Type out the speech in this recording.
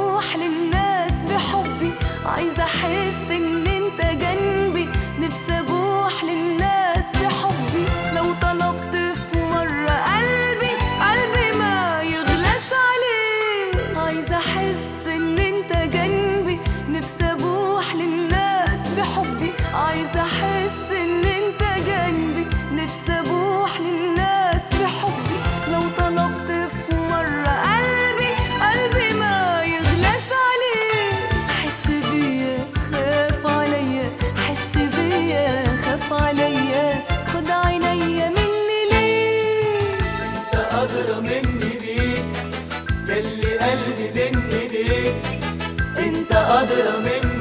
ابوح للناس بحبي عايزه احس ان انت جنبي نفسي ابوح للناس بحبي لو طلبت في مره قلبي قلبي ما يغلاش عليه عايزه احس ان انت جنبي نفسي ابوح للناس بحبي عايزه احس ان انت جنبي نفسي ابوح للناس بحبي لو طلبت في مره قلبي قلبي ما يغلاش عليه حس بيا خاف عليا حس بيا خاف عليا خد عينيا مني ليه انت ادرى مني بيك ياللي قلبي بين ايديك انت ادرى مني